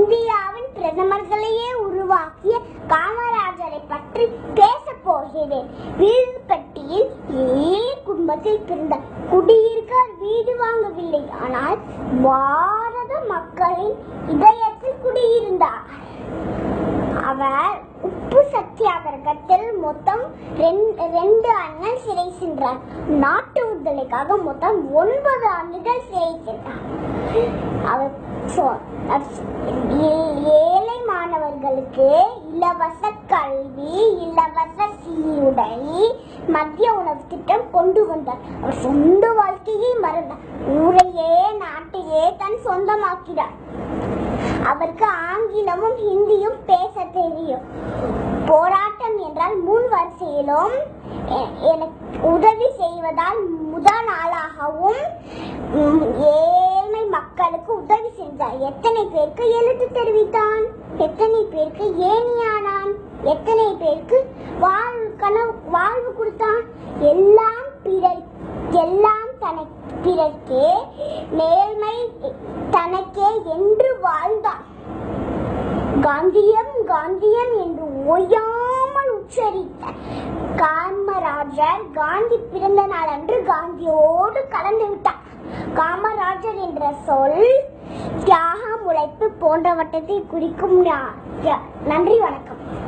இந்தியாவின் பிரதமர்களையே உருவாக்கிய காமராஜரை பற்றி பேசப் போகிறேன் வீழ்பட்டியில் ஏழை குடும்பத்தில் பிறந்த குடியிருக்க வீடு வாங்கவில்லை ஆனால் பாரத மக்களின் இதயத்தில் குடியிருந்தார் அவர் உப்பு சத்தியாகிரகத்தில் மொத்தம் ரெண்டு ரெண்டு அண்ணன் சிறை சென்றார் நாட்டு விடுதலைக்காக மொத்தம் ஒன்பது ஆண்டுகள் சிறை சென்றார் அவர் சொ- அவர் சொ- ஏ- ஏழை மாணவர்களுக்கு இலவச கல்வி இலவச சீருடை மத்திய உணவு திட்டம் கொண்டு வந்தார் அவர் சொந்த வாழ்க்கையை மறந்தார் ஊரையே நாட்டையே தன் சொந்தமாக்கிறார் அவருக்கு ஆங்கிலமும் ஹிந்தியும் பேச தெரியும் போராட்டம் என்றால் முன் வரிசையிலும் எ- எனக்கு உதவி செய்வதால் முதல் ஆளாகவும் ம், ஏழை மக்களுக்கு உதவி செஞ்சார் எத்தனை பேருக்கு எழுத்து தெரிவித்தான் எத்தனை பேருக்கு ஏனியானான் எத்தனை பேருக்கு வாழ்வு கனவு வாழ்வு கொடுத்தான் எல்லாம் பிறர் எல்லாம் தனக்கு பிறர்க்கே நேர்மை தனக்கே என்று வாழ்ந்தான் காந்தியம் காந்தியம் என்று ஓயாமல் உச்சரித்த காமராஜர் காந்தி பிறந்த நாள் அன்று காந்தியோடு கலந்து விட்டார் காமராஜர் என்ற சொல் தியாகம் உழைப்பு போன்றவற்றை குறிக்கும் நா- நன்றி வணக்கம்